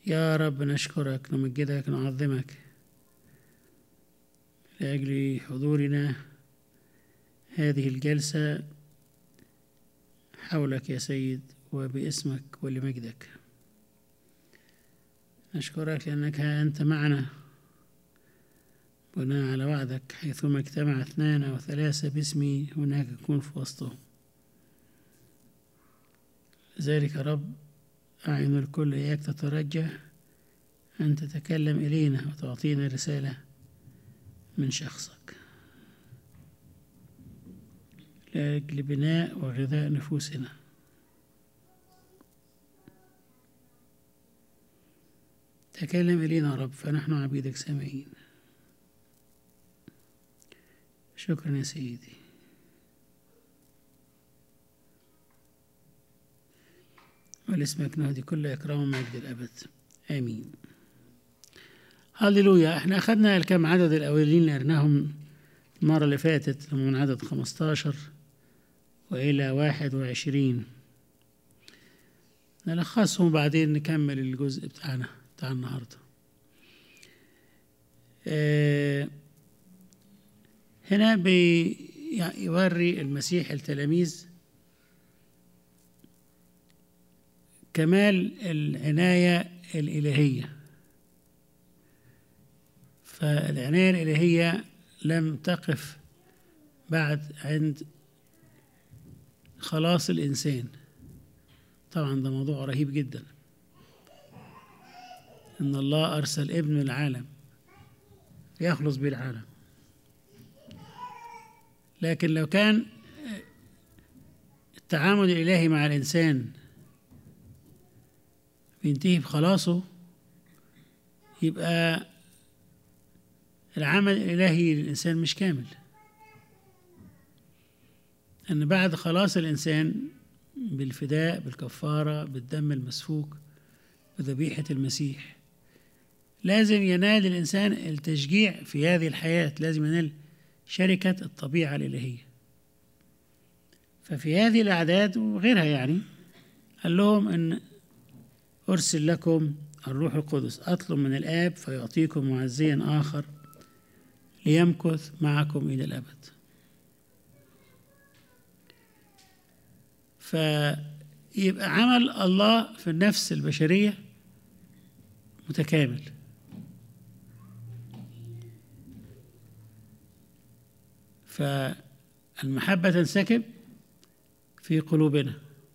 يا رب نشكرك نمجدك نعظمك لأجل حضورنا هذه الجلسة حولك يا سيد وباسمك ولمجدك نشكرك لأنك ها أنت معنا بناء على وعدك حيثما اجتمع اثنان أو ثلاثة باسمي هناك أكون في وسطهم لذلك يا رب أعين الكل إياك تترجى أن تتكلم إلينا وتعطينا رسالة من شخصك لأجل بناء وغذاء نفوسنا تكلم إلينا يا رب فنحن عبيدك سامعين شكرا يا سيدي ولاسمك نهدي كل إكرام ومجد الأبد آمين هللويا احنا أخذنا الكم عدد الأولين اللي قرناهم المرة اللي فاتت من عدد خمستاشر وإلى واحد وعشرين نلخصهم وبعدين نكمل الجزء بتاعنا بتاع النهاردة اه هنا بيوري المسيح التلاميذ كمال العناية الإلهية فالعناية الإلهية لم تقف بعد عند خلاص الإنسان طبعا ده موضوع رهيب جدا إن الله أرسل ابن العالم يخلص به العالم لكن لو كان التعامل الإلهي مع الإنسان بينتهي بخلاصه يبقى العمل الإلهي للإنسان مش كامل أن بعد خلاص الإنسان بالفداء بالكفارة بالدم المسفوك بذبيحة المسيح لازم ينال الإنسان التشجيع في هذه الحياة لازم ينال شركة الطبيعة الإلهية ففي هذه الأعداد وغيرها يعني قال لهم أن أرسل لكم الروح القدس أطلب من الآب فيعطيكم معزيا آخر ليمكث معكم إلى الأبد فيبقى عمل الله في النفس البشرية متكامل فالمحبة تنسكب في قلوبنا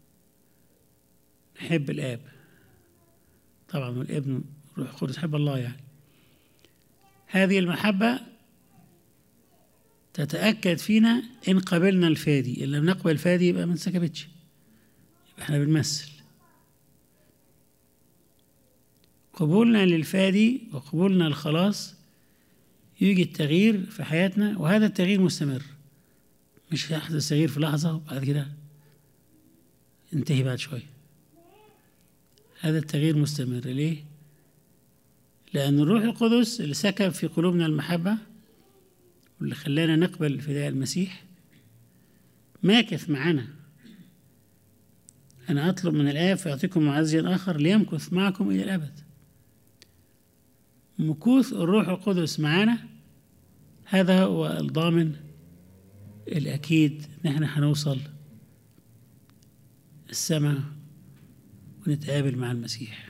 نحب الآب طبعا والابن روح القدس حب الله يعني هذه المحبة تتأكد فينا إن قبلنا الفادي إن لم نقبل الفادي يبقى ما انسكبتش يبقى احنا بنمثل قبولنا للفادي وقبولنا للخلاص يوجد تغيير في حياتنا وهذا التغيير مستمر مش يحدث تغيير في لحظة وبعد كده ينتهي بعد شوية هذا التغيير مستمر ليه؟ لأن الروح القدس اللي سكب في قلوبنا المحبة واللي خلانا نقبل فداء المسيح ماكث معنا أنا أطلب من الآب فيعطيكم معزيا آخر ليمكث معكم إلى الأبد مكوث الروح القدس معنا هذا هو الضامن الأكيد إن احنا هنوصل السماء ونتقابل مع المسيح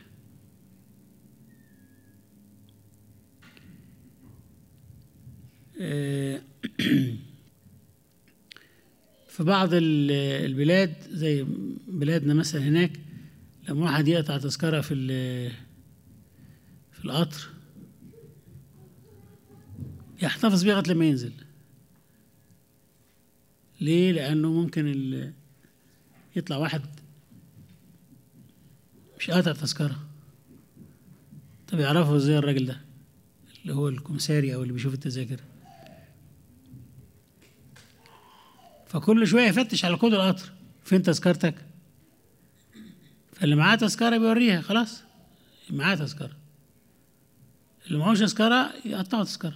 في بعض البلاد زي بلادنا مثلا هناك لما واحد يقطع تذكرة في في القطر يحتفظ بيها لغاية لما ينزل ليه؟ لأنه ممكن يطلع واحد مش قاطع تذكرة طب يعرفوا ازاي الراجل ده اللي هو الكمساري أو اللي بيشوف التذاكر فكل شويه يفتش على كود القطر فين تذكرتك فاللي معاه تذكره بيوريها خلاص معاه تذكره اللي معهوش تذكره يقطعوا تذكره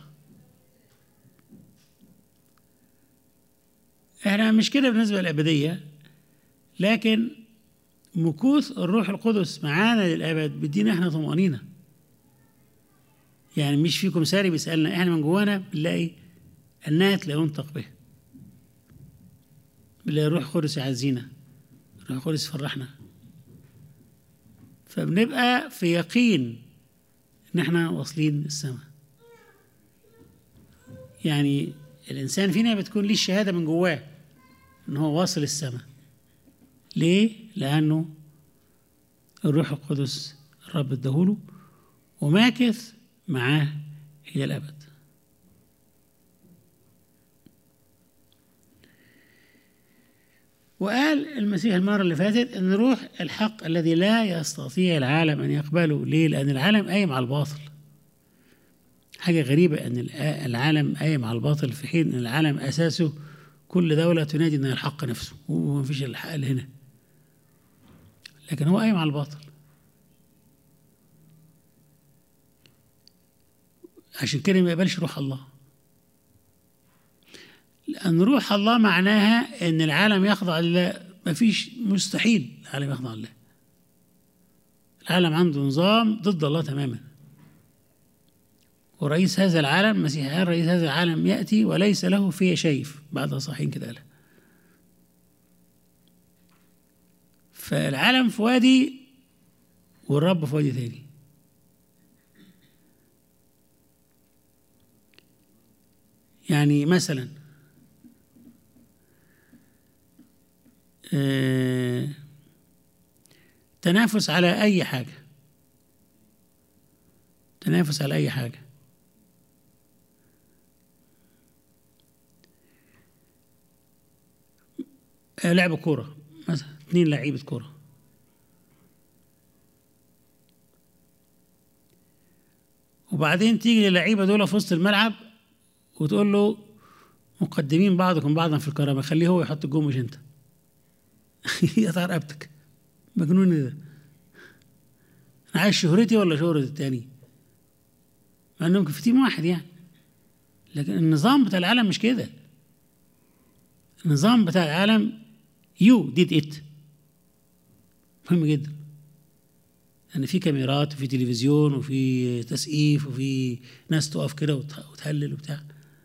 احنا مش كده بالنسبه للابديه لكن مكوث الروح القدس معانا للأبد بيدينا احنا طمأنينة يعني مش فيكم ساري بيسألنا احنا من جوانا بنلاقي النات لا ينطق به بنلاقي الروح القدس يعزينا الروح القدس يفرحنا فبنبقى في يقين ان احنا واصلين السماء يعني الانسان فينا بتكون ليه الشهاده من جواه ان هو واصل السماء ليه لانه الروح القدس الرب اداهوله وماكث معاه الى الابد وقال المسيح المرة اللي فاتت أن روح الحق الذي لا يستطيع العالم أن يقبله ليه؟ لأن العالم قايم على الباطل حاجة غريبة أن الع- العالم قايم على الباطل في حين أن العالم أساسه كل دولة تنادي أن الحق نفسه وما فيش الحق اللي هنا لكن هو قايم على الباطل عشان كده ما يقبلش روح الله لأن روح الله معناها أن العالم يخضع لله مفيش مستحيل العالم يخضع لله العالم عنده نظام ضد الله تماما ورئيس هذا العالم مسيح قال رئيس هذا العالم يأتي وليس له فيه شيء بعد صحيح كده قالها فالعالم في وادي والرب في وادي تاني يعني مثلا آه، تنافس على أي حاجة تنافس على أي حاجة آه، لعب كورة مثلا اتنين لعيبة كورة وبعدين تيجي للعيبة دول في وسط الملعب وتقول له مقدمين بعضكم بعضا في الكرامة خليه هو يحط الجون مش انت يقطع رقبتك مجنون إيه ده انا عايز شهرتي ولا شهرة التاني مع انهم في تيم واحد يعني لكن النظام بتاع العالم مش كده النظام بتاع العالم يو ديد ات مهم جدا ان في كاميرات وفي تلفزيون وفي تسقيف وفي ناس تقف كده وت- وتهلل وبتاع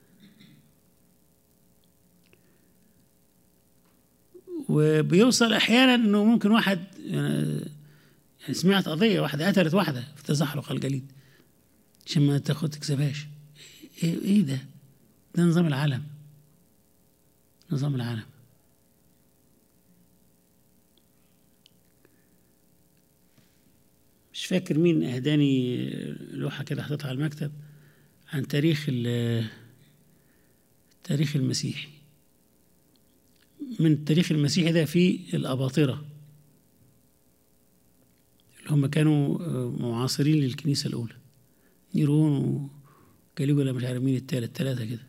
وبيوصل احيانا انه ممكن واحد يعني سمعت قضيه واحده قتلت واحده في تزحلق الجليد عشان ما تاخد تكسبهاش ايه ايه ده؟ ده نظام العالم نظام العالم مش فاكر مين اهداني لوحه كده حطيتها على المكتب عن تاريخ ال- التاريخ المسيحي من التاريخ المسيحي ده في الأباطرة اللي هم كانوا آه، معاصرين للكنيسة الأولى نيرون وكاليجولا مش عارف مين التالت ثلاثة كده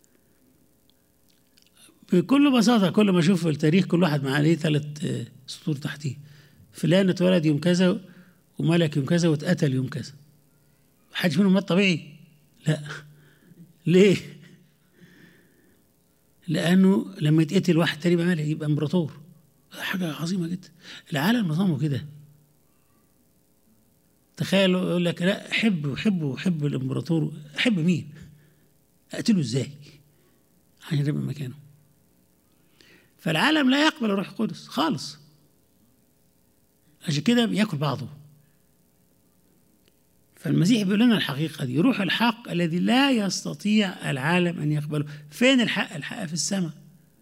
بكل بساطة كل ما أشوف في التاريخ كل واحد معاه عليه ثلاث آه، سطور تحتيه فلان اتولد يوم كذا وملك يوم كذا واتقتل يوم كذا حدش منهم مات طبيعي لا ليه لانه لما يتقتل واحد تاني يبقى ملك يبقى امبراطور حاجه عظيمه جدا العالم نظامه كده تخيل يقول لك لا حب حب حب الامبراطور حب مين اقتله ازاي عشان يبقى مكانه فالعالم لا يقبل الروح القدس خالص عشان كده بياكل بعضه فالمسيح بيقول لنا الحقيقة دي روح الحق الذي لا يستطيع العالم أن يقبله فين الحق الحق في السماء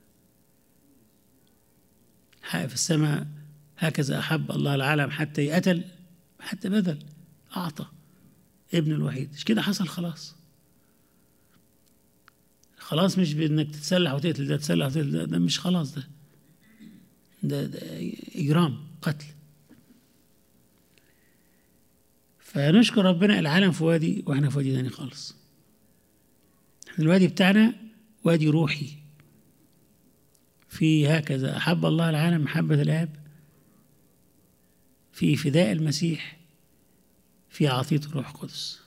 الحق في السماء هكذا أحب الله العالم حتى يقتل حتى بذل أعطى ابن الوحيد مش كده حصل خلاص خلاص مش بانك تتسلح وتقتل ده تتسلح وتقتل ده, ده مش خلاص ده ده, ده اجرام قتل فنشكر ربنا العالم في وادي واحنا في وادي تاني خالص احنا الوادي بتاعنا وادي روحي في هكذا أحب الله العالم محبة الآب في فداء المسيح في عطية الروح القدس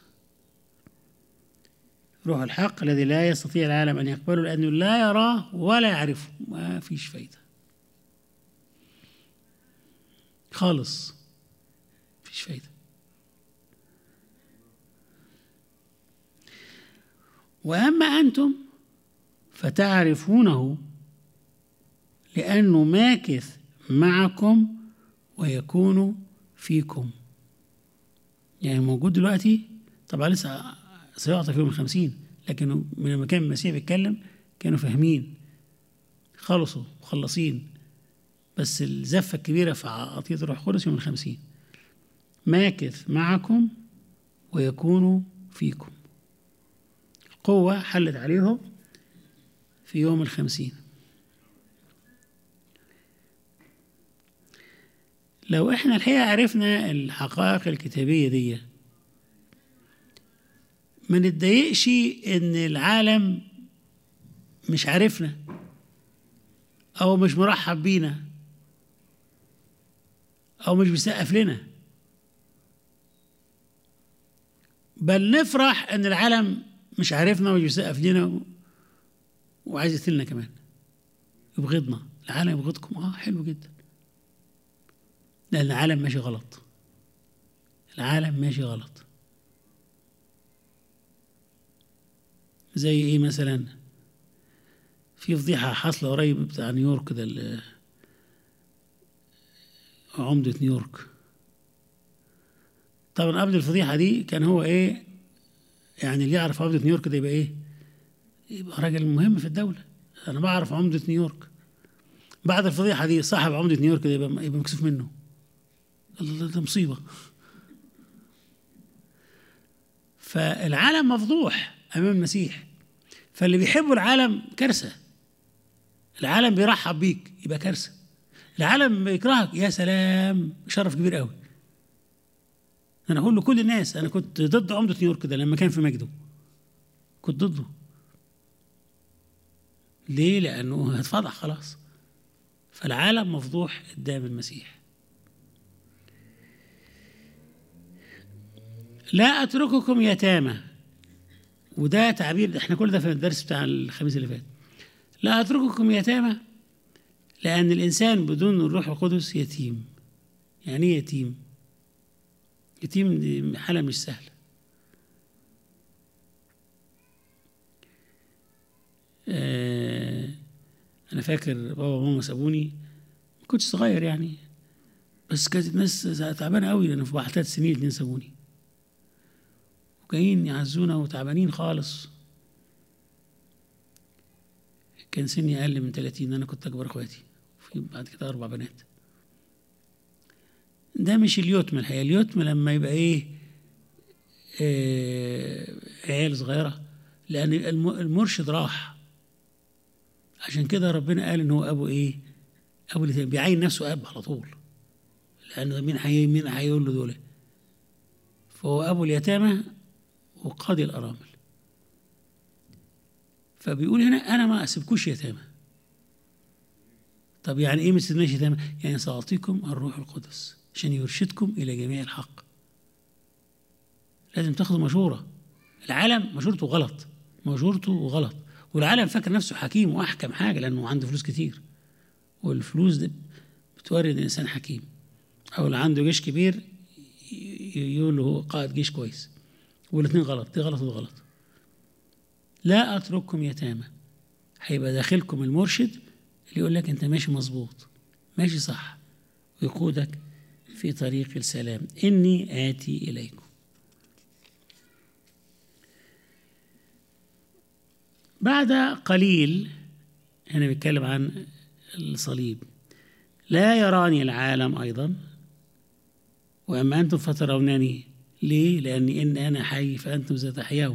روح الحق الذي لا يستطيع العالم أن يقبله لأنه لا يراه ولا يعرفه ما فيش فايدة خالص مفيش فايدة وأما أنتم فتعرفونه لأنه ماكث معكم ويكون فيكم يعني موجود دلوقتي طبعا لسه سيعطى في يوم الخمسين لكن من لما كان المسيح بيتكلم كانوا فاهمين خلصوا مخلصين بس الزفة الكبيرة في عطية الروح القدس يوم الخمسين ماكث معكم ويكون فيكم القوة حلت عليهم في يوم الخمسين لو احنا الحقيقة عرفنا الحقائق الكتابية دي ما نتضايقش ان العالم مش عارفنا او مش مرحب بينا او مش بيسقف لنا بل نفرح ان العالم مش عارفنا ومش بيسقف لنا وعايز يقتلنا كمان يبغضنا العالم يبغضكم اه حلو جدا لان العالم ماشي غلط العالم ماشي غلط زي ايه مثلا في فضيحة حاصلة قريب بتاع نيويورك ده ال- عمدة نيويورك طبعا قبل الفضيحة دي كان هو ايه يعني اللي يعرف عمدة نيويورك ده يبقى ايه يبقى راجل مهم في الدولة انا بعرف عمدة نيويورك بعد الفضيحة دي صاحب عمدة نيويورك ده يبقى يبقى مكسوف منه الله ده مصيبة فالعالم مفضوح أمام المسيح فاللي بيحبوا العالم كارثة العالم بيرحب بيك يبقى كارثة العالم بيكرهك يا سلام شرف كبير قوي انا اقول لكل الناس انا كنت ضد عمدة نيويورك ده لما كان في مجده كنت ضده ليه لانه هتفضح خلاص فالعالم مفضوح قدام المسيح لا اترككم يتامى وده تعبير احنا كل ده في الدرس بتاع الخميس اللي فات لا اترككم يتامى لان الانسان بدون الروح القدس يتيم يعني ايه يتيم يتيم دي حاله مش سهله آه انا فاكر بابا وماما سابوني ما كنتش صغير يعني بس كانت الناس تعبانه قوي لان في بعد ثلاث سنين الاتنين سابوني وجايين يعزونا وتعبانين خالص كان سني اقل من 30 انا كنت اكبر اخواتي في بعد كده اربع بنات ده مش اليتم الحقيقه اليتم لما يبقى ايه آه عيال صغيره لان الم- المرشد راح عشان كده ربنا قال ان هو ابو ايه ابو اليتيم بيعين نفسه اب على طول لان مين حي مين هيقول له دول فهو ابو اليتامى وقاضي الارامل فبيقول هنا انا ما اسيبكوش يتامى طب يعني ايه ما تسيبناش يتامى يعني ساعطيكم الروح القدس عشان يرشدكم الى جميع الحق لازم تاخدوا مشوره العالم مشورته غلط مشورته غلط والعالم فاكر نفسه حكيم واحكم حاجه لانه عنده فلوس كتير والفلوس دي بتورد الانسان حكيم او اللي عنده جيش كبير ي- يقول له هو قائد جيش كويس والاثنين غلط دي غلط وده غلط لا اترككم يتامى هيبقى داخلكم المرشد اللي يقول لك انت ماشي مظبوط ماشي صح ويقودك في طريق السلام اني اتي اليكم بعد قليل هنا بيتكلم عن الصليب لا يراني العالم ايضا واما انتم فترونني ليه لاني ان انا حي فانتم ستحيون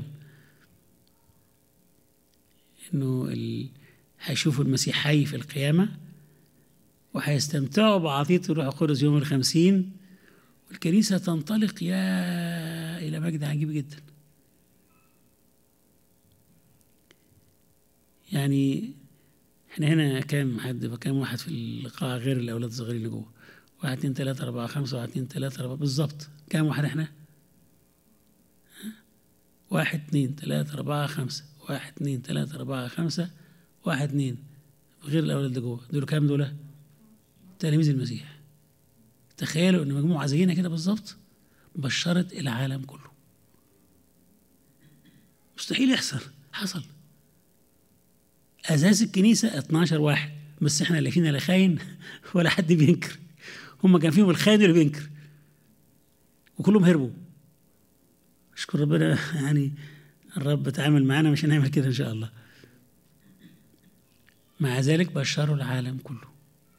انه ال... هيشوفوا المسيح حي في القيامه وهيستمتعوا بعطية الروح القدس يوم الخمسين والكنيسة تنطلق يا إلى مجد عجيب جدا يعني احنا هنا كام حد كام واحد في القاعة غير الأولاد الصغيرين اللي جوه واحد اتنين تلاتة أربعة خمسة واحد اتنين تلاتة أربعة بالظبط كام واحد احنا؟ ها؟ واحد اتنين تلاتة أربعة خمسة واحد اتنين تلاتة أربعة خمسة واحد اتنين غير الأولاد اللي جوه دول كام دول؟ تلاميذ المسيح تخيلوا ان مجموعه زينا كده بالظبط بشرت العالم كله مستحيل يحصل حصل اساس الكنيسه 12 واحد بس احنا لا فينا لا خاين ولا حد بينكر هم كان فيهم الخاين اللي بينكر وكلهم هربوا اشكر ربنا يعني الرب تعامل معانا مش هنعمل كده ان شاء الله مع ذلك بشروا العالم كله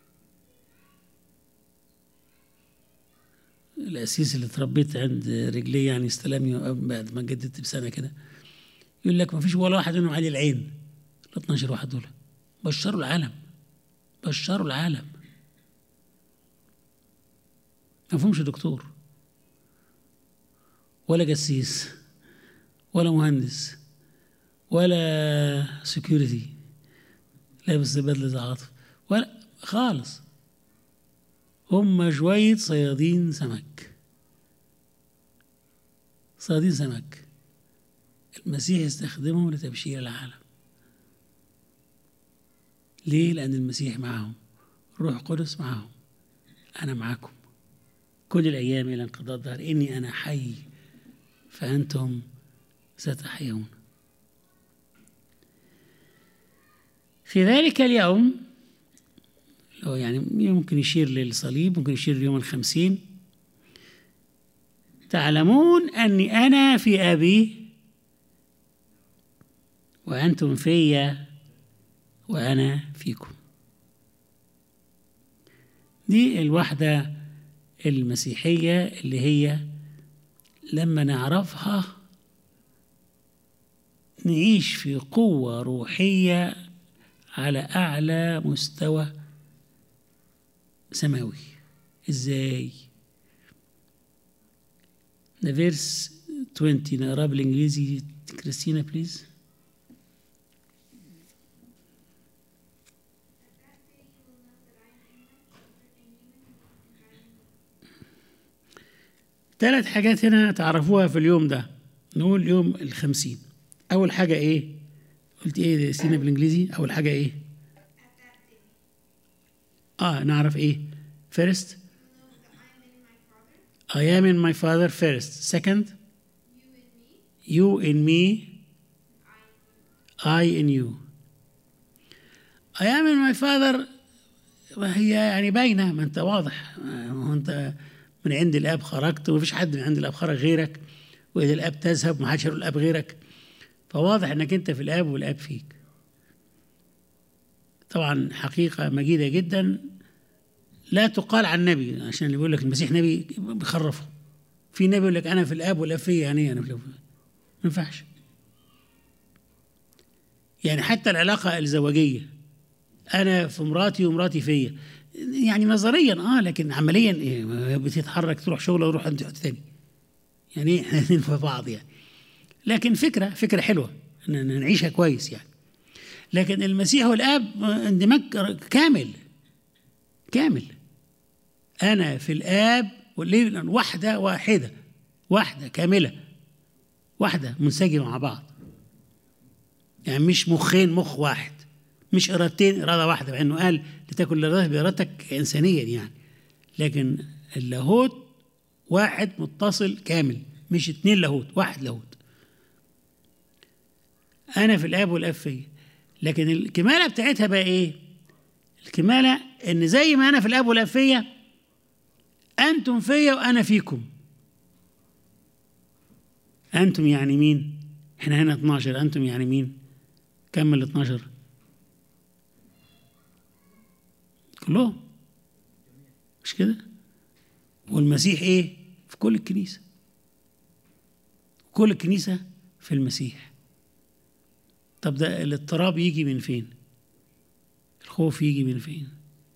الأسيس اللي اتربيت عند رجليه يعني استلمني بعد ما جددت بسنة كده يقول لك ما فيش ولا واحد منهم عليه العين ال 12 واحد دول بشروا العالم بشروا العالم ما فيهمش دكتور ولا جسيس ولا مهندس ولا سكيورتي لابس بدلة عاطف ولا خالص هم شوية صيادين سمك صيادين سمك المسيح استخدمهم لتبشير العالم ليه؟ لأن المسيح معهم روح قدس معهم أنا معكم كل الأيام إلى انقضاء الدهر إني أنا حي فأنتم ستحيون في ذلك اليوم لو يعني ممكن يشير للصليب ممكن يشير ليوم الخمسين تعلمون أني أنا في أبي وأنتم في وأنا فيكم دي الوحدة المسيحية اللي هي لما نعرفها نعيش في قوة روحية على أعلى مستوى سماوي إزاي؟ ده فيرس 20 نقراه بالإنجليزي كريستينا بليز ثلاث حاجات هنا تعرفوها في اليوم ده نقول يوم الخمسين أول حاجة إيه؟ قلت إيه سينا بالإنجليزي؟ أول حاجة إيه؟ آه نعرف إيه؟ First I am in my father first Second You in me I in you I am in my father هي يعني باينة ما أنت واضح ما أنت من عند الاب خرجت ومفيش حد من عند الاب خرج غيرك واذا الاب تذهب ما حدش يروح الاب غيرك فواضح انك انت في الاب والاب فيك طبعا حقيقه مجيده جدا لا تقال عن النبي عشان اللي بيقول لك المسيح نبي بيخرفه في نبي يقول لك انا في الاب والاب فيا يعني انا في الاب ما ينفعش يعني حتى العلاقه الزواجيه انا في مراتي ومراتي فيا يعني نظريا اه لكن عمليا إيه بتتحرك تروح شغل وروح عند تاني يعني ايه احنا في بعض يعني لكن فكره فكره حلوه ان نعيشها كويس يعني لكن المسيح والاب اندماج كامل كامل انا في الاب والليل واحده واحده واحده كامله واحده منسجمه مع بعض يعني مش مخين مخ واحد مش ارادتين اراده واحده مع انه قال لتكن الإرادة بإرادتك إنسانيا يعني لكن اللاهوت واحد متصل كامل مش اتنين لاهوت واحد لاهوت أنا في الآب والآب فيا لكن الكمالة بتاعتها بقى إيه؟ الكمالة إن زي ما أنا في الآب والآب فيا أنتم فيا وأنا فيكم أنتم يعني مين؟ إحنا هنا 12 أنتم يعني مين؟ كمل 12 كلهم مش كده والمسيح ايه في كل الكنيسة كل الكنيسة في المسيح طب ده الاضطراب يجي من فين الخوف يجي من فين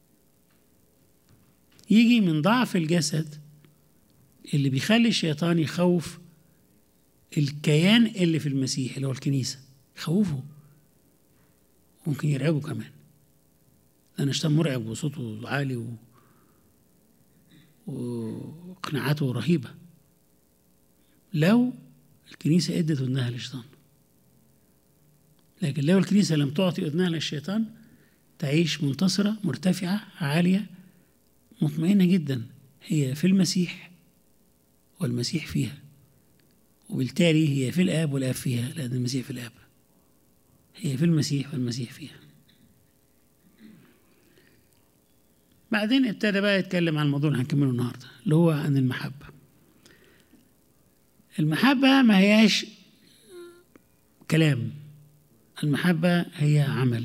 يجي من ضعف الجسد اللي بيخلي الشيطان يخوف الكيان اللي في المسيح اللي هو الكنيسة يخوفه ممكن يرعبه كمان لأن الشيطان مرعب وصوته عالي و... وقناعاته رهيبة لو الكنيسة ادت أذنها للشيطان لكن لو الكنيسة لم تعطي أذنها للشيطان تعيش منتصرة مرتفعة عالية مطمئنة جدا هي في المسيح والمسيح فيها وبالتالي هي في الآب والآب فيها لأن المسيح في الآب هي في المسيح والمسيح فيها بعدين ابتدى بقى يتكلم عن الموضوع اللي هنكمله النهارده اللي هو عن المحبة المحبة ما هياش كلام المحبة هي عمل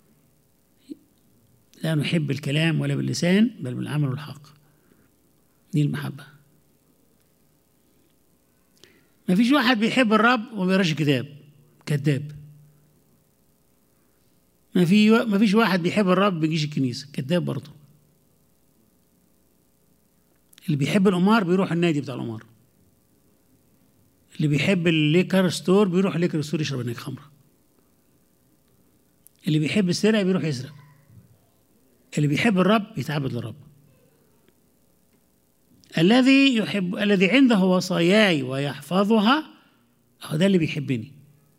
لا نحب الكلام ولا باللسان بل بالعمل والحق دي المحبة ما فيش واحد بيحب الرب وما بيقراش كتاب كذاب ما في ما فيش واحد بيحب الرب ما بيجيش الكنيسة كذاب برضه اللي بيحب القمار بيروح النادي بتاع القمار اللي بيحب الليكر ستور بيروح الليكر ستور يشرب هناك خمره اللي بيحب السرقه بيروح يسرق اللي بيحب الرب يتعبد للرب الذي يحب الذي عنده وصاياي ويحفظها هو ده اللي بيحبني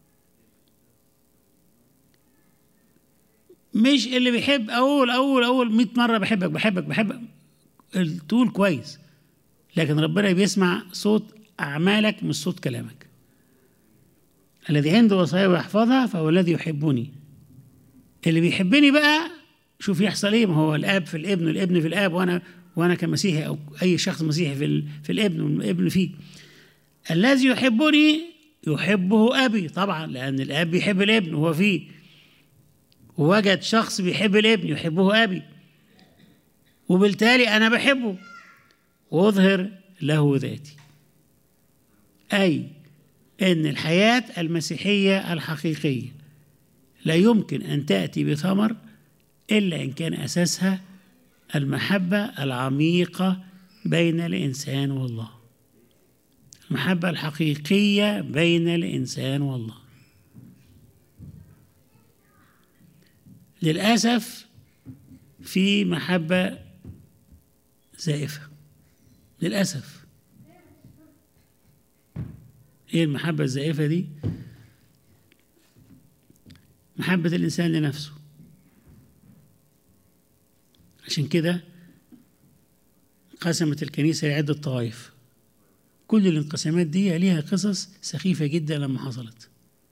مش اللي بيحب اقول اقول اقول 100 مره بحبك بحبك بحبك تقول كويس لكن ربنا بيسمع صوت اعمالك مش صوت كلامك الذي عنده وصايا ويحفظها فهو الذي يحبني اللي بيحبني بقى شوف يحصل ايه ما هو الاب في الابن والابن في الاب وانا وانا كمسيحي او اي شخص مسيحي في ال- في الابن والابن فيه الذي يحبني يحبه ابي طبعا لان الاب بيحب الابن وهو فيه ووجد شخص بيحب الابن يحبه ابي وبالتالي انا بحبه واظهر له ذاتي اي ان الحياه المسيحيه الحقيقيه لا يمكن ان تاتي بثمر الا ان كان اساسها المحبه العميقه بين الانسان والله المحبه الحقيقيه بين الانسان والله للاسف في محبه زائفه للاسف ايه المحبه الزائفه دي محبه الانسان لنفسه عشان كده قسمت الكنيسه لعده طوائف كل الانقسامات دي ليها قصص سخيفه جدا لما حصلت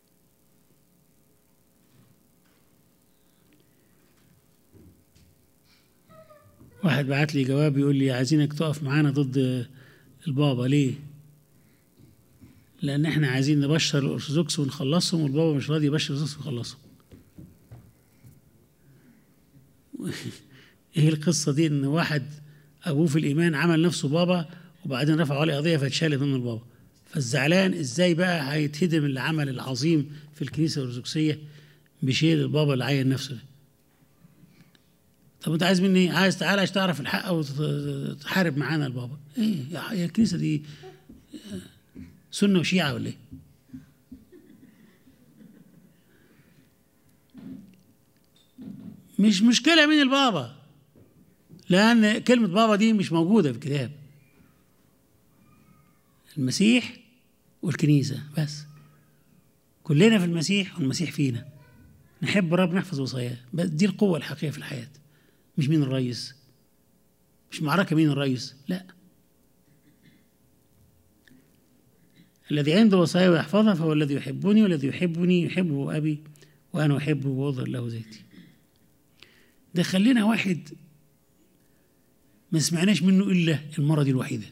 واحد بعت لي جواب يقول لي عايزينك تقف معانا ضد البابا ليه؟ لأن احنا عايزين نبشر الأرثوذكس ونخلصهم والبابا مش راضي يبشر الأرثوذكس ويخلصهم. ايه القصة دي إن واحد أبوه في الإيمان عمل نفسه بابا وبعدين رفعوا عليه قضية فاتشالت منه البابا. فالزعلان ازاي بقى هيتهدم العمل العظيم في الكنيسة الأرثوذكسية بشيل البابا اللي عين نفسه ده. طب انت عايز مني ايه؟ عايز تعالى عشان تعرف الحق وتحارب معانا البابا ايه يا يا الكنيسه دي سنه وشيعه ولا ايه؟ مش مشكله مين البابا لان كلمه بابا دي مش موجوده في الكتاب المسيح والكنيسه بس كلنا في المسيح والمسيح فينا نحب الرب نحفظ وصاياه بس دي القوه الحقيقيه في الحياه مش مين الرئيس مش معركة مين الرئيس لا الذي عنده وصايا ويحفظها فهو الذي يحبني والذي يحبني يحبه أبي وأنا أحبه وأظهر له ذاتي ده خلينا واحد ما سمعناش منه إلا المرة دي الوحيدة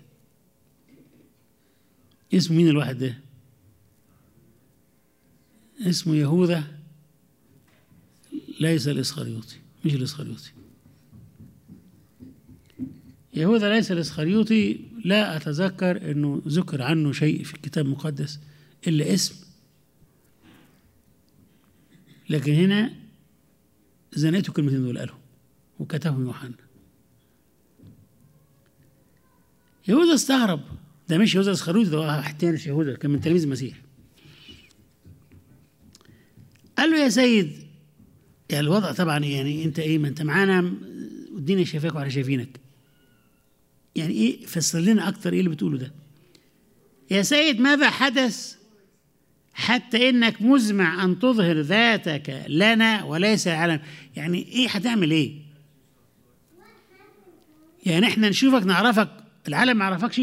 اسمه مين الواحد ده اسمه يهوذا ليس الإسخريوطي مش الإسخريوطي يهوذا ليس الإسخريوطي لا أتذكر أنه ذكر عنه شيء في الكتاب المقدس إلا اسم لكن هنا زنيته كلمتين دول قالهم وكتبهم يوحنا يهوذا استغرب ده مش يهوذا الإسخريوطي ده واحد تاني مش يهوذا كان من تلاميذ المسيح قال له يا سيد يعني الوضع طبعا يعني انت ايه ما انت معانا والدنيا شايفاك واحنا شايفينك يعني ايه فسر لنا اكتر ايه اللي بتقوله ده يا سيد ماذا حدث حتى انك مزمع ان تظهر ذاتك لنا وليس العالم يعني ايه هتعمل ايه يعني احنا نشوفك نعرفك العالم ما يعرفكش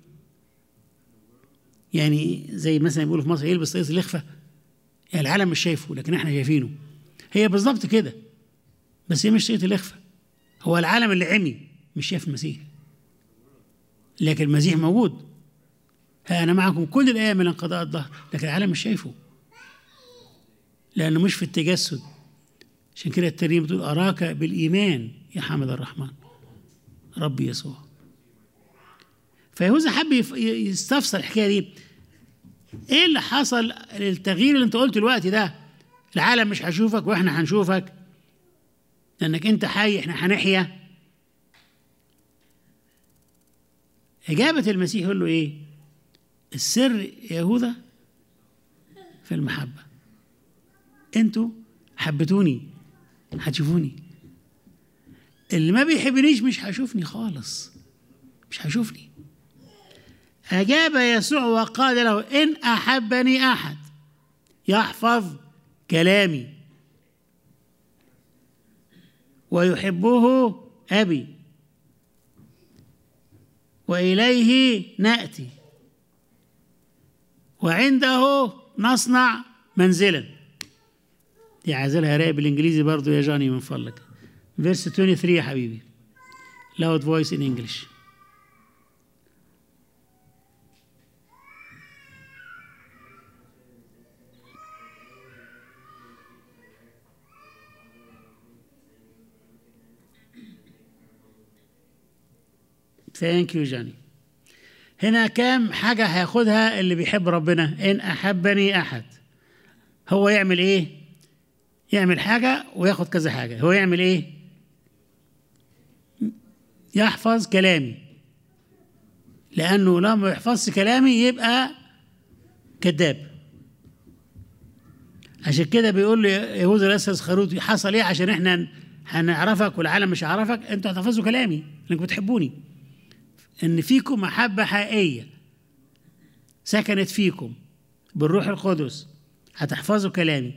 يعني زي مثلا بيقولوا في مصر يلبس طاقية الإخفاء يعني العالم مش شايفه لكن احنا شايفينه هي بالظبط كده بس هي مش طاقية الإخفاء هو العالم اللي عمي مش شايف المسيح لكن المسيح موجود ها أنا معكم كل الأيام من انقضاء الظهر لكن العالم مش شايفه لأنه مش في التجسد عشان كده الترنيمة بتقول أراك بالإيمان يا حامد الرحمن ربي يسوع فيهوذا حب يف- ي- يستفسر الحكايه دي ايه اللي حصل للتغيير اللي انت قلته دلوقتي ده العالم مش هيشوفك واحنا هنشوفك لانك انت حي احنا هنحيا اجابه المسيح يقول له ايه السر يا يهوذا في المحبه انتوا حبتوني هتشوفوني اللي ما بيحبنيش مش هيشوفني خالص مش هيشوفني أجاب يسوع وقال له إن أحبني أحد يحفظ كلامي ويحبه أبي وإليه نأتي وعنده نصنع منزلا دي عايزلها راقب بالإنجليزي برضو يا جاني من فضلك فيرس 23 يا حبيبي loud voice in English ثانك يو جاني هنا كام حاجة هياخدها اللي بيحب ربنا إن أحبني أحد هو يعمل إيه؟ يعمل حاجة وياخد كذا حاجة هو يعمل إيه؟ يحفظ كلامي لأنه لو ما يحفظش كلامي يبقى كذاب عشان كده بيقول له يهوذا الأسد خروط حصل إيه عشان إحنا هنعرفك والعالم مش هيعرفك أنتوا هتحفظوا كلامي لأنكم بتحبوني ان فيكم محبه حقيقيه سكنت فيكم بالروح القدس هتحفظوا كلامي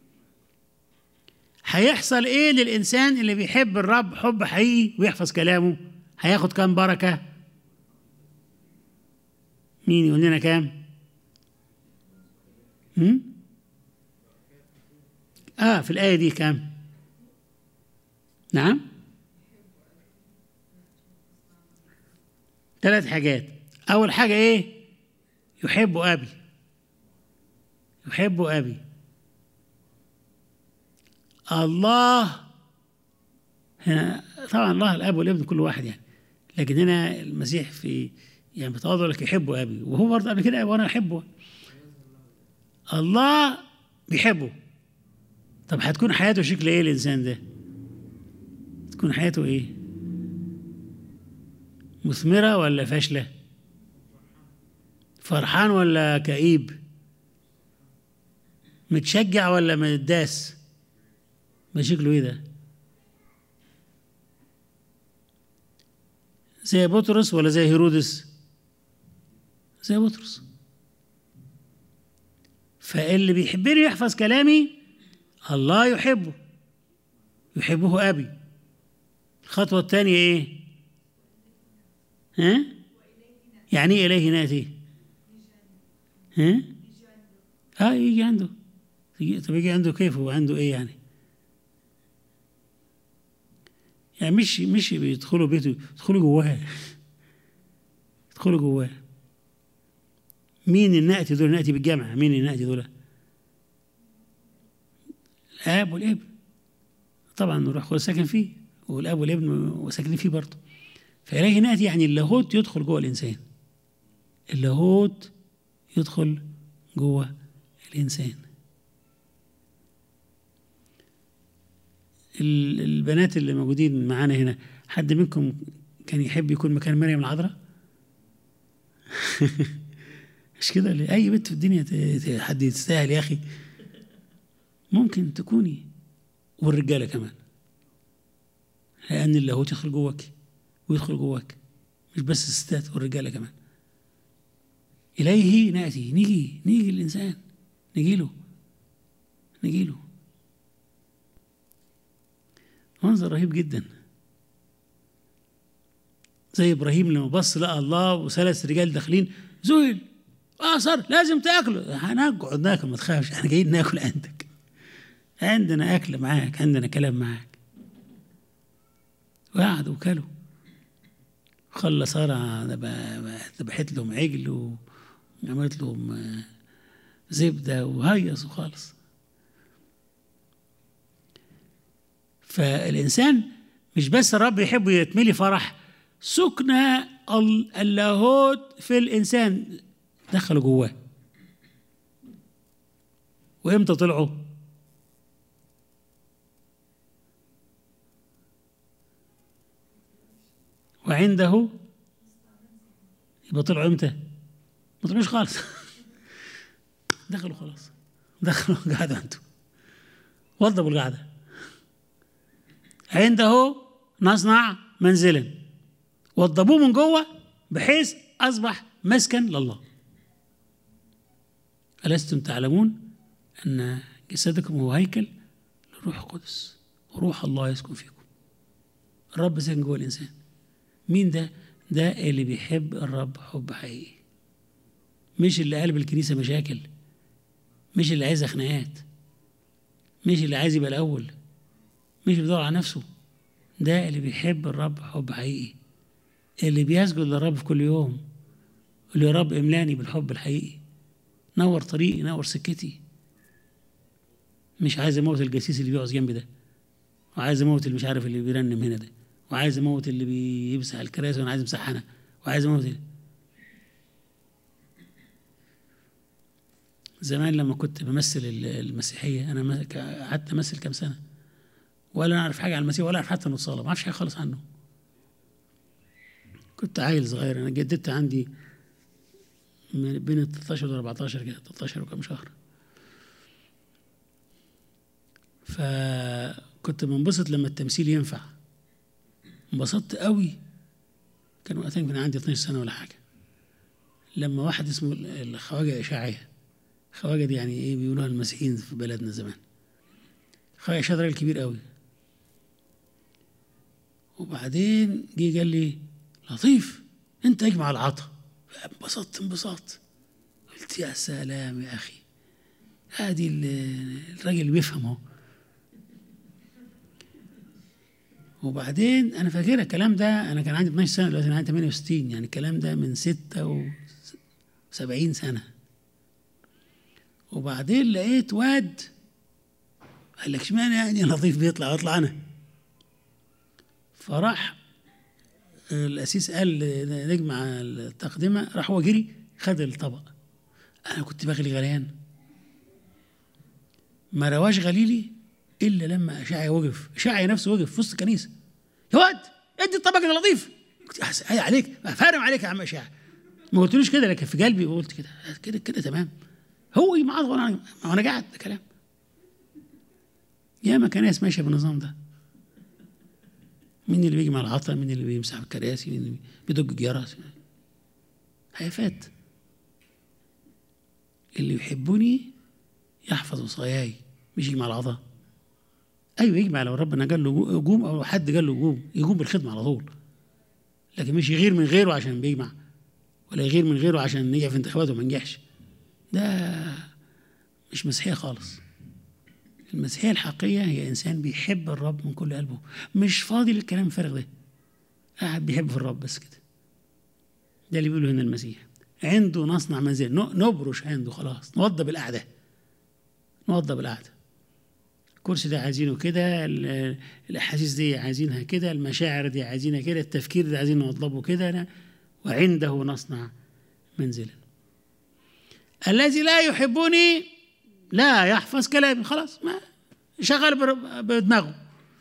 هيحصل ايه للانسان اللي بيحب الرب حب حقيقي ويحفظ كلامه هياخد كام بركه مين يقول لنا كام هم؟ اه في الايه دي كام نعم ثلاث حاجات أول حاجة إيه؟ يحب أبي يحب أبي الله هنا طبعا الله الأب والابن كل واحد يعني لكن هنا المسيح في يعني بتواضع لك يحب أبي وهو برضه قبل كده وأنا أحبه الله بيحبه طب هتكون حياته شكل إيه الإنسان ده؟ تكون حياته إيه؟ مثمرة ولا فاشلة فرحان ولا كئيب متشجع ولا متداس ما شكله ايه ده زي بطرس ولا زي هيرودس زي بطرس فاللي بيحبني يحفظ كلامي الله يحبه يحبه أبي الخطوة الثانية إيه؟ ها؟ يعني ايه إليه ناتي؟ ها؟ اه يجي عنده يجي طب يجي عنده كيف هو عنده ايه يعني؟ يعني مش مش بيدخلوا بيته يدخلوا جواه يدخلوا جواه مين الناتي دول ناتي بالجامعة مين الناتي دول؟ الاب والابن طبعا الروح القدس ساكن فيه والاب والابن ساكنين فيه برضه فإليه نأتي يعني اللاهوت يدخل جوه الإنسان اللاهوت يدخل جوه الإنسان البنات اللي موجودين معانا هنا حد منكم كان يحب يكون مكان مريم العذراء مش كده اي بنت في الدنيا حد يستاهل يا اخي ممكن تكوني والرجاله كمان لان اللاهوت يدخل جواكي ويدخل جواك مش بس الستات والرجاله كمان اليه ناتي نيجي نيجي الانسان نيجي له نيجي له منظر رهيب جدا زي ابراهيم لما بص لقى الله وثلاث رجال داخلين ذهل اه صار لازم تاكلوا هنقعد ناكل ما تخافش احنا جايين ناكل عندك عندنا اكل معاك عندنا كلام معاك وقعدوا وكلوا خلى سارة ذبحت لهم عجل وعملت لهم آه، زبدة وهيصوا خالص فالإنسان مش بس الرب يحب يتملي فرح سكن اللاهوت في الإنسان دخلوا جواه وإمتى طلعوا؟ وعنده يبقى طلعوا امتى؟ ما طلعوش خالص دخلوا خلاص دخلوا قعدوا انتوا وضبوا القعده عنده نصنع منزلا وضبوه من جوه بحيث اصبح مسكن لله ألستم تعلمون أن جسدكم هو هيكل للروح القدس وروح الله يسكن فيكم الرب ساكن جوه الإنسان مين ده؟ ده اللي بيحب الرب حب حقيقي مش اللي قلب الكنيسة مشاكل مش اللي عايز خناقات مش اللي عايز يبقى الأول مش اللي بيدور على نفسه ده اللي بيحب الرب حب حقيقي اللي بيسجد للرب في كل يوم يقول يا رب املاني بالحب الحقيقي نور طريقي نور سكتي مش عايز اموت الجسيس اللي بيقعد جنبي ده وعايز اموت اللي مش عارف اللي بيرنم هنا ده وعايز اموت اللي بيمسح الكراسي وانا عايز امسحها انا وعايز اموت اللي. زمان لما كنت بمثل المسيحيه انا قعدت امثل كام سنه ولا نعرف حاجه عن المسيح ولا اعرف حتى نص صلاه ما اعرفش حاجه خالص عنه كنت عيل صغير انا جددت عندي من بين ال 13 وال 14 كده 13 وكم شهر فكنت منبسط لما التمثيل ينفع انبسطت قوي كان وقتها كان عندي 12 سنه ولا حاجه لما واحد اسمه الخواجه اشاعيه خواجه دي يعني ايه بيقولوها المسيحيين في بلدنا زمان خواجه اشاعيه راجل كبير قوي وبعدين جه قال لي لطيف انت اجمع العطا انبسطت انبساط قلت يا سلام يا اخي ادي الراجل اللي بيفهم اهو وبعدين انا فاكر الكلام ده انا كان عندي 12 سنه دلوقتي انا عندي 68 يعني الكلام ده من 76 سنه وبعدين لقيت واد قال لك اشمعنى يعني لطيف بيطلع اطلع انا فراح الاسيس قال نجمع التقدمه راح هو جري خد الطبق انا كنت بغلي غليان ما رواش غليلي الا لما اشعيا وقف اشعيا نفسه وقف في وسط الكنيسه يا واد ادي الطبق للطيف قلت يا عليك فارم عليك يا عم اشعيا ما قلتلوش كده لكن في قلبي قلت كده كده كده تمام هو معاه وانا وانا قاعد ده كلام ياما كنايس ماشيه بالنظام ده مين اللي بيجي مع العطا مين اللي بيمسح الكراسي مين اللي بيدق الجرس هيفات اللي يحبني يحفظ وصاياي مش يجي مع العطا ايوه يجمع لو ربنا قال له قوم او حد قال له قوم يقوم بالخدمه على طول لكن مش يغير من غيره عشان بيجمع ولا يغير من غيره عشان نجح في انتخاباته وما نجحش ده مش مسيحيه خالص المسيحيه الحقيقيه هي انسان بيحب الرب من كل قلبه مش فاضي للكلام الفارغ ده قاعد بيحب في الرب بس كده ده اللي بيقوله هنا المسيح عنده نصنع منزل نبرش عنده خلاص نوضب القعده نوضب القعده الكرسي ده عايزينه كده الاحاسيس دي عايزينها كده المشاعر دي عايزينها كده التفكير ده عايزين نوضبه كده وعنده نصنع منزلا الذي لا يحبني لا يحفظ كلامي خلاص ما شغل بدماغه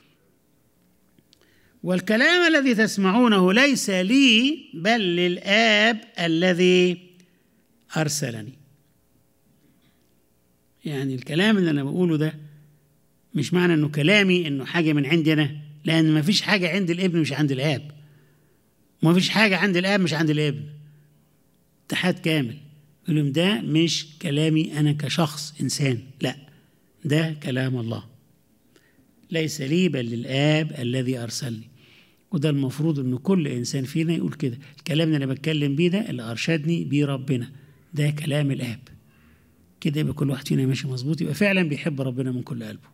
والكلام الذي تسمعونه ليس لي بل للآب الذي أرسلني يعني الكلام اللي أنا بقوله ده مش معنى انه كلامي انه حاجه من عندي انا لان ما فيش حاجه عند الابن مش عند الاب ما فيش حاجه عند الاب مش عند الابن اتحاد كامل يقول لهم ده مش كلامي انا كشخص انسان لا ده كلام الله ليس لي بل للاب الذي ارسلني وده المفروض ان كل انسان فينا يقول كده الكلام اللي انا بتكلم بيه ده اللي ارشدني بيه ربنا ده كلام الاب كده يبقى كل واحد فينا ماشي مظبوط يبقى فعلا بيحب ربنا من كل قلبه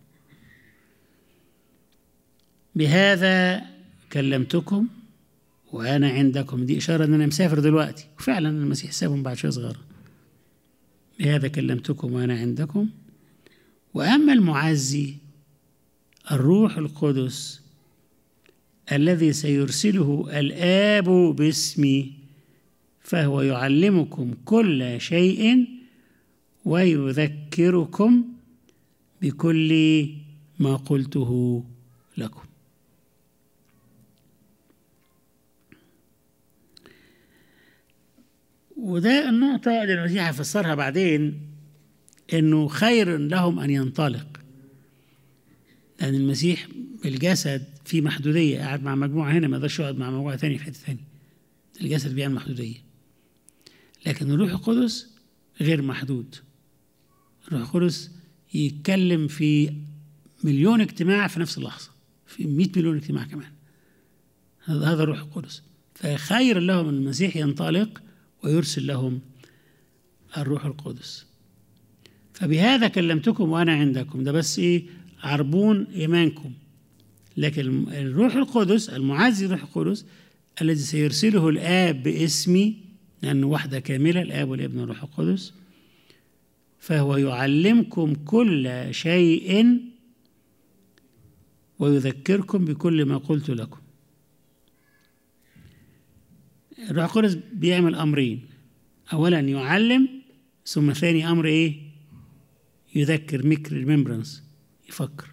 بهذا كلمتكم وانا عندكم دي اشاره ان انا مسافر دلوقتي وفعلا المسيح سابهم بعد شويه صغيره بهذا كلمتكم وانا عندكم واما المعزي الروح القدس الذي سيرسله الاب باسمي فهو يعلمكم كل شيء ويذكركم بكل ما قلته لكم وده النقطة اللي المسيح هيفسرها بعدين إنه خير لهم أن ينطلق لأن المسيح بالجسد في محدودية قاعد مع مجموعة هنا ما يقدرش يقعد مع مجموعة ثانية في حتة ثانية الجسد بيعمل محدودية لكن الروح القدس غير محدود الروح القدس يتكلم في مليون اجتماع في نفس اللحظة في 100 مليون اجتماع كمان هذا هذا الروح القدس فخير لهم أن المسيح ينطلق ويرسل لهم الروح القدس فبهذا كلمتكم وأنا عندكم ده بس إيه عربون إيمانكم لكن الروح القدس المعزي الروح القدس الذي سيرسله الآب باسمي لأنه وحدة كاملة الآب والابن والروح القدس فهو يعلمكم كل شيء ويذكركم بكل ما قلت لكم الروح القدس بيعمل أمرين أولا يعلم ثم ثاني أمر إيه يذكر ميك ريمبرانس يفكر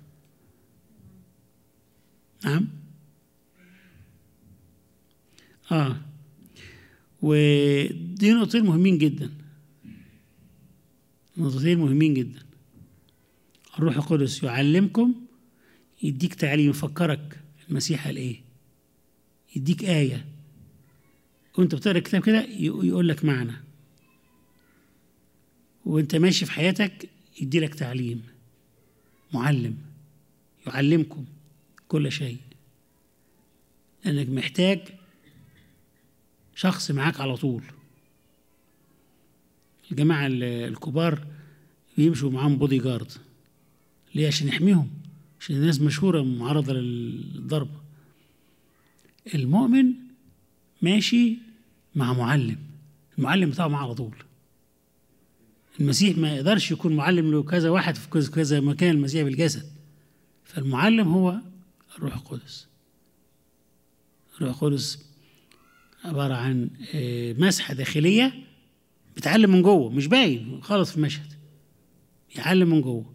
نعم اه ودي نقطتين مهمين جدا نقطتين مهمين جدا الروح القدس يعلمكم يديك تعليم يفكرك المسيح قال ايه يديك آية وانت بتقرا الكتاب كده يقول لك معنى وانت ماشي في حياتك يدي لك تعليم معلم يعلمكم كل شيء لأنك محتاج شخص معاك على طول الجماعة الكبار بيمشوا معاهم بودي جارد ليه عشان يحميهم عشان الناس مشهورة معرضة للضرب المؤمن ماشي مع معلم المعلم بتاعه معاه على طول المسيح ما يقدرش يكون معلم له كذا واحد في كذا كذا مكان المسيح بالجسد فالمعلم هو الروح القدس الروح القدس عبارة عن مسحة داخلية بتعلم من جوه مش باين خالص في المشهد يعلم من جوه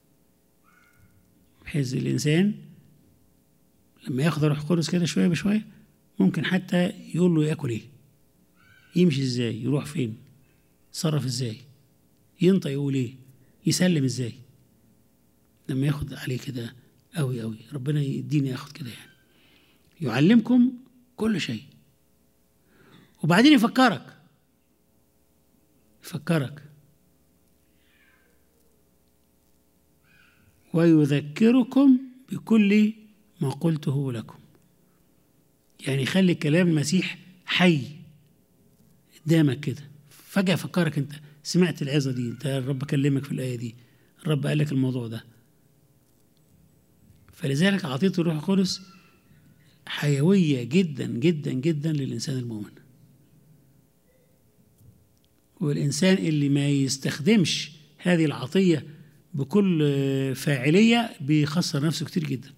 بحيث الإنسان لما ياخد الروح القدس كده شوية بشوية ممكن حتى يقول له ياكل ايه يمشي ازاي يروح فين يتصرف ازاي ينطق يقول ايه يسلم ازاي لما ياخد عليه كده قوي قوي ربنا يديني اخد كده يعني يعلمكم كل شيء وبعدين يفكرك يفكرك ويذكركم بكل ما قلته لكم يعني خلي كلام المسيح حي قدامك كده فجأة فكرك انت سمعت العظة دي انت الرب كلمك في الآية دي الرب قال لك الموضوع ده فلذلك أعطيت الروح القدس حيوية جدا جدا جدا للإنسان المؤمن والإنسان اللي ما يستخدمش هذه العطية بكل فاعلية بيخسر نفسه كتير جدا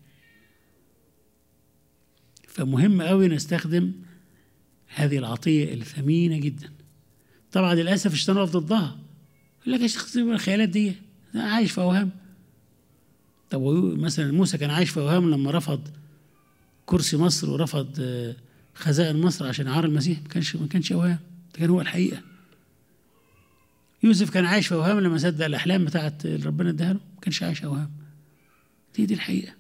فمهم قوي نستخدم هذه العطية الثمينة جدا طبعا للأسف الشيطان واقف ضدها يقول لك يا شيخ الخيالات دي أنا عايش في أوهام طب مثلا موسى كان عايش في أوهام لما رفض كرسي مصر ورفض خزائن مصر عشان عار المسيح ما كانش ما كانش أوهام ده كان هو الحقيقة يوسف كان عايش في أوهام لما صدق الأحلام بتاعت ربنا اداها له ما كانش عايش أوهام دي دي الحقيقة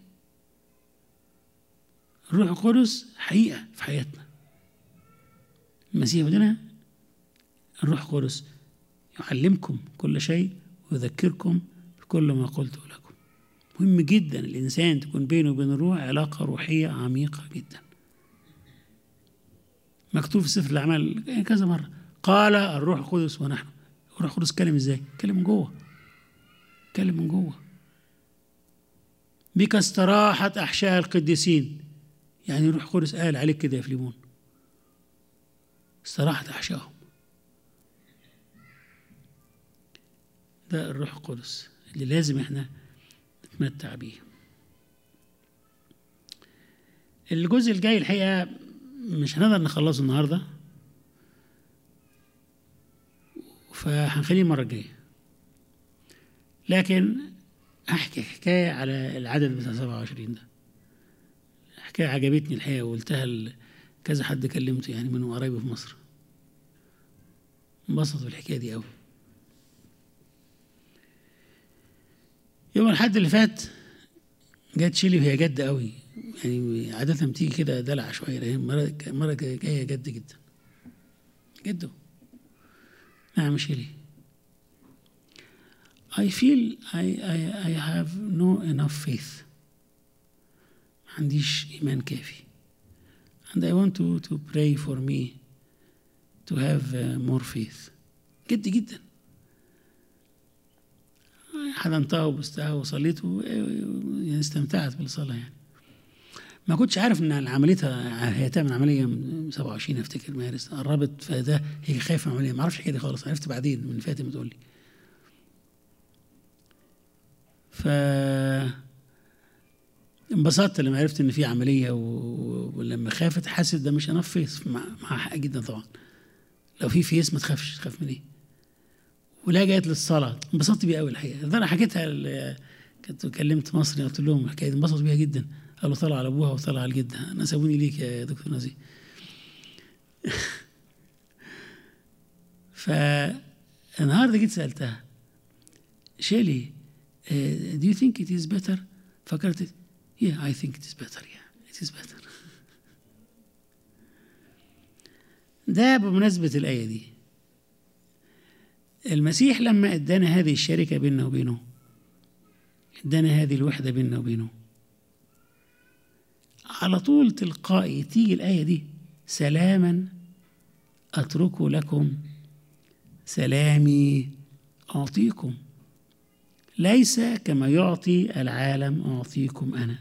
الروح القدس حقيقة في حياتنا المسيح بدنا الروح القدس يعلمكم كل شيء ويذكركم بكل ما قلته لكم مهم جدا الإنسان تكون بينه وبين الروح علاقة روحية عميقة جدا مكتوب في سفر الاعمال كذا مره قال الروح القدس ونحن الروح القدس كلم ازاي؟ كلم من جوه كلم من جوه بك استراحت احشاء القديسين يعني الروح القدس قال عليك كده يا فليمون استراحت احشائهم ده الروح القدس اللي لازم احنا نتمتع بيه الجزء الجاي الحقيقه مش هنقدر نخلصه النهارده فهنخليه المره الجايه لكن هحكي حكايه على العدد بتاع 27 ده حكايه عجبتني الحقيقه وقلتها لكذا حد كلمته يعني من قرايبي في مصر انبسطوا بالحكايه دي قوي يوم الحد اللي فات جت شيلي وهي جد قوي يعني عادة بتيجي كده دلع شوية لكن مرة مرة جاية جد جدا جد نعم شيلي I feel I, I, I have no enough faith ما عنديش إيمان كافي and I want to, to pray for me to have uh, more faith جد جدا حضنتها وبستها وصليت و... يعني استمتعت بالصلاة يعني ما كنتش عارف ان عمليتها هي تعمل عمليه من 27 افتكر مارس قربت فده هي خايفه من عمليه ما اعرفش الحكايه دي خالص عرفت بعدين من فاتن بتقول لي ف انبسطت لما عرفت ان في عمليه و... ولما خافت حاسس ده مش انف فيس مع... مع حق جدا طبعا لو في فيس ما تخافش تخاف من ايه ولا جت للصلاه انبسطت بيها قوي الحقيقه ده انا حكيتها ل... كنت كلمت مصري قلت لهم الحكايه انبسطت بيها جدا قالوا طلع على ابوها وطلع على جدها انا سابوني ليك يا دكتور نزيه فالنهارده جيت سالتها شيلي do you think it is better فكرت yeah I think it is better yeah it is better ده بمناسبة الآية دي المسيح لما ادانا هذه الشركة بيننا وبينه ادانا هذه الوحدة بيننا وبينه على طول تلقائي تيجي الآية دي سلاما أترك لكم سلامي أعطيكم ليس كما يعطي العالم أعطيكم أنا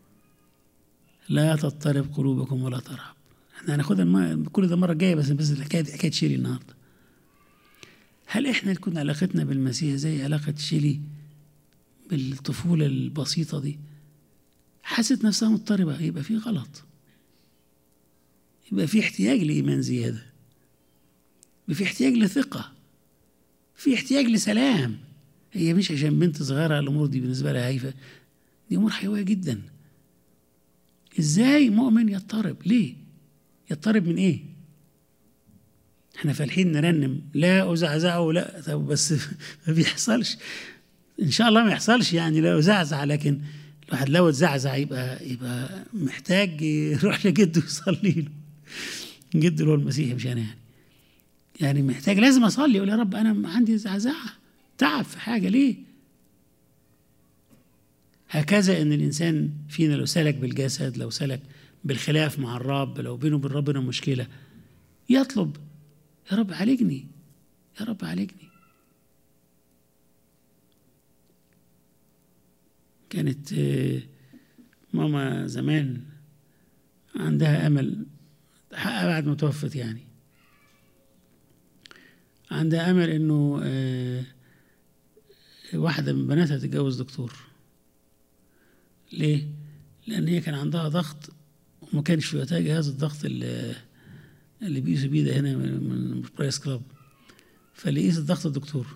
لا تضطرب قلوبكم ولا ترهب احنا هناخدها الم... كل ده المرة الجاية بس بس الحكاية دي حكاية شيلي النهاردة هل احنا كنا علاقتنا بالمسيح زي علاقة شيلي بالطفولة البسيطة دي حست نفسها مضطربة يبقى في غلط يبقى في احتياج لإيمان زيادة يبقى في احتياج لثقة في احتياج لسلام هي مش عشان بنت صغيرة الأمور دي بالنسبة لها هايفة دي أمور حيوية جدا إزاي مؤمن يضطرب ليه يضطرب من إيه احنا فالحين نرنم لا أزعزعه لا طب بس ما بيحصلش إن شاء الله ما يحصلش يعني لا أزعزع لكن الواحد لو اتزعزع يبقى يبقى محتاج يروح لجده يصلي له جده اللي هو المسيح مش انا يعني يعني محتاج لازم اصلي يقول يا رب انا عندي زعزعه تعب في حاجه ليه هكذا ان الانسان فينا لو سلك بالجسد لو سلك بالخلاف مع الرب لو بينه وبين ربنا مشكله يطلب يا رب عالجني يا رب عالجني كانت ماما زمان عندها امل حقها بعد ما توفت يعني عندها امل انه واحده من بناتها تتجوز دكتور ليه لان هي كان عندها ضغط وما كانش في وقتها جهاز الضغط اللي اللي بيقيسوا بيه ده هنا من برايس كلاب فاللي يقيس الضغط الدكتور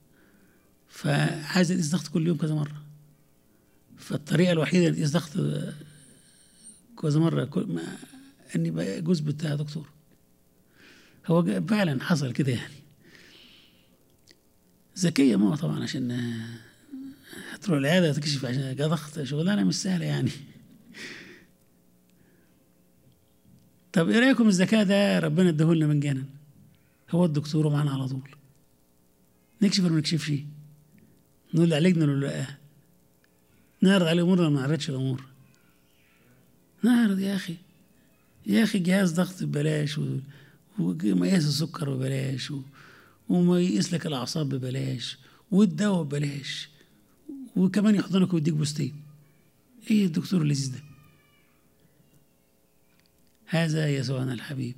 فعايز يقيس الضغط كل يوم كذا مره فالطريقه الوحيده اللي تقيس ضغط كذا مره كل ما اني بقى جزء بتاع دكتور هو فعلا حصل كده يعني ذكيه ماما طبعا عشان تروح العياده تكشف عشان ضغط شغلانه مش سهله يعني طب ايه رايكم الذكاء ده ربنا اداهولنا مجانا هو الدكتور ومعانا على طول نكشف ولا ما نكشفش نقول عالجنا ولا لا نعرض عليه امورنا ما نعرضش الامور نعرض يا اخي يا أخي جهاز ضغط ببلاش و- ومقياس السكر ببلاش و- وما يقيس لك الأعصاب ببلاش والدواء ببلاش وكمان يحضنك ويديك بوستين ايه الدكتور اللذيذ ده هذا يسوعنا الحبيب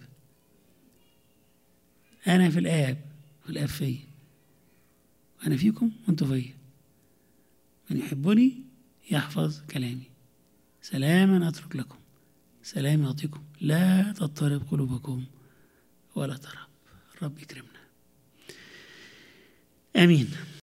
أنا في الآب والآب فيا وأنا فيكم وأنتم فيا من يحبني يحفظ كلامي سلاما أترك لكم سلام يعطيكم لا تضطرب قلوبكم ولا ترهب الرب يكرمنا آمين